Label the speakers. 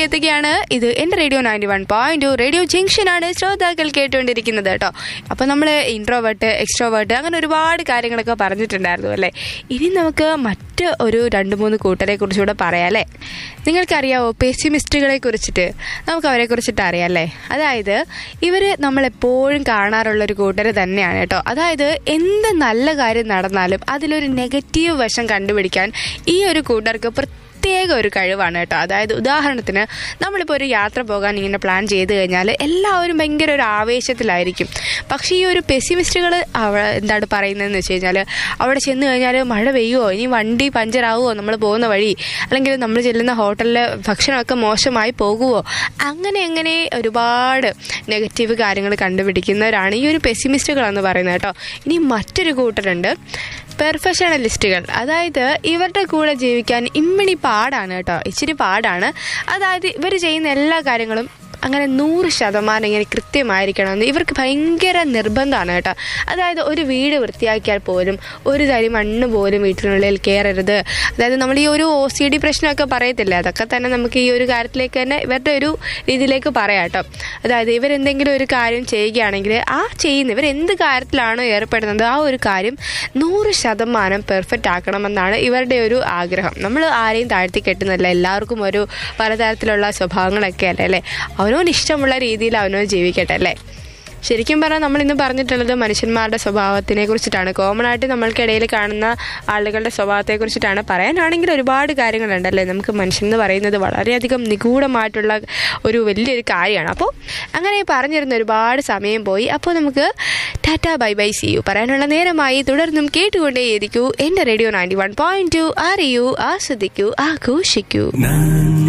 Speaker 1: തിരികെ എത്തുകയാണ് ഇത് എൻ്റെ radio ninety one point radio ജംഗ്ഷനാണ് ശ്രോതാക്കൾ കേട്ടുകൊണ്ടിരിക്കുന്നത് കേട്ടോ അപ്പോൾ നമ്മൾ ഇൻട്രോവേർട്ട് എക്സ്ട്രോവേർട്ട് അങ്ങനെ ഒരുപാട് കാര്യങ്ങളൊക്കെ പറഞ്ഞിട്ടുണ്ടായിരുന്നു അല്ലേ ഇനി നമുക്ക് മറ്റ് ഒരു രണ്ട് മൂന്ന് കൂട്ടരെ കുറിച്ചുകൂടെ പറയാം അല്ലേ നിങ്ങൾക്കറിയാവോ പെസിമിസ്റ്റുകളെ കുറിച്ചിട്ട് നമുക്ക് അവരെ കുറിച്ചിട്ട് അറിയാം അല്ലേ അതായത് ഇവർ നമ്മളെപ്പോഴും കാണാറുള്ള ഒരു കൂട്ടർ തന്നെയാണ് കേട്ടോ അതായത് എന്ത് നല്ല കാര്യം നടന്നാലും അതിലൊരു നെഗറ്റീവ് വശം കണ്ടുപിടിക്കാൻ ഈ ഒരു കൂട്ടർക്ക് പ്രത്യേക ഒരു കഴിവാണ് കേട്ടോ അതായത് ഉദാഹരണത്തിന് നമ്മളിപ്പോൾ ഒരു യാത്ര പോകാൻ ഇങ്ങനെ പ്ലാൻ ചെയ്ത് കഴിഞ്ഞാൽ എല്ലാവരും ഭയങ്കര ഒരു ആവേശത്തിലായിരിക്കും പക്ഷേ ഈ ഒരു പെസിമിസ്റ്റുകൾ എന്താണ് പറയുന്നതെന്ന് വെച്ച് കഴിഞ്ഞാൽ അവിടെ ചെന്ന് കഴിഞ്ഞാൽ മഴ പെയ്യുമോ ഇനി വണ്ടി പഞ്ചറാവുമോ നമ്മൾ പോകുന്ന വഴി അല്ലെങ്കിൽ നമ്മൾ ചെല്ലുന്ന ഹോട്ടലിൽ ഭക്ഷണമൊക്കെ മോശമായി പോകുമോ അങ്ങനെ അങ്ങനെ ഒരുപാട് നെഗറ്റീവ് കാര്യങ്ങൾ കണ്ടുപിടിക്കുന്നവരാണ് ഈ ഒരു പെസിമിസ്റ്റുകൾ എന്ന് പറയുന്നത് കേട്ടോ ഇനി മറ്റൊരു കൂട്ടരുണ്ട് പെർഫെക്ഷണലിസ്റ്റുകൾ അതായത് ഇവരുടെ കൂടെ ജീവിക്കാൻ ഇമ്മിണി പാടാണ് കേട്ടോ ഇച്ചിരി പാടാണ് അതായത് ഇവർ ചെയ്യുന്ന എല്ലാ കാര്യങ്ങളും അങ്ങനെ നൂറ് ശതമാനം ഇങ്ങനെ കൃത്യമായിരിക്കണമെന്ന് ഇവർക്ക് ഭയങ്കര നിർബന്ധമാണ് കേട്ടോ അതായത് ഒരു വീട് വൃത്തിയാക്കിയാൽ പോലും ഒരു തരി മണ്ണ് പോലും വീട്ടിനുള്ളിൽ കയറരുത് അതായത് നമ്മൾ ഈ ഒരു ഒ സി ഡി പ്രശ്നമൊക്കെ പറയത്തില്ലേ അതൊക്കെ തന്നെ നമുക്ക് ഈ ഒരു കാര്യത്തിലേക്ക് തന്നെ ഇവരുടെ ഒരു രീതിയിലേക്ക് പറയാം കേട്ടോ അതായത് ഇവരെന്തെങ്കിലും ഒരു കാര്യം ചെയ്യുകയാണെങ്കിൽ ആ ചെയ്യുന്ന ഇവർ എന്ത് കാര്യത്തിലാണോ ഏർപ്പെടുന്നത് ആ ഒരു കാര്യം നൂറ് ശതമാനം പെർഫെക്റ്റ് ആക്കണമെന്നാണ് ഇവരുടെ ഒരു ആഗ്രഹം നമ്മൾ ആരെയും താഴ്ത്തി കെട്ടുന്നില്ല എല്ലാവർക്കും ഒരു പലതരത്തിലുള്ള സ്വഭാവങ്ങളൊക്കെ അല്ലേ അല്ലേ അവനവൻ ഇഷ്ടമുള്ള രീതിയിൽ അവനവൻ ജീവിക്കട്ടെ അല്ലേ ശരിക്കും പറഞ്ഞാൽ നമ്മൾ ഇന്ന് പറഞ്ഞിട്ടുള്ളത് മനുഷ്യന്മാരുടെ സ്വഭാവത്തിനെ കുറിച്ചിട്ടാണ് കോമൺ ആയിട്ട് നമ്മൾക്കിടയിൽ കാണുന്ന ആളുകളുടെ സ്വഭാവത്തെ കുറിച്ചിട്ടാണ് പറയാനാണെങ്കിൽ ഒരുപാട് കാര്യങ്ങളുണ്ടല്ലേ നമുക്ക് മനുഷ്യൻ എന്ന് പറയുന്നത് വളരെയധികം നിഗൂഢമായിട്ടുള്ള ഒരു വലിയൊരു കാര്യമാണ് അപ്പോൾ അങ്ങനെ പറഞ്ഞിരുന്ന ഒരുപാട് സമയം പോയി അപ്പോൾ നമുക്ക് tata bye bye see you പറയാനുള്ള നേരമായി തുടർന്നും കേട്ടുകൊണ്ടേയിരിക്കൂ എൻ്റെ radio ninety one point two അറിയൂ ആസ്വദിക്കൂ ആഘോഷിക്കൂ
Speaker 2: na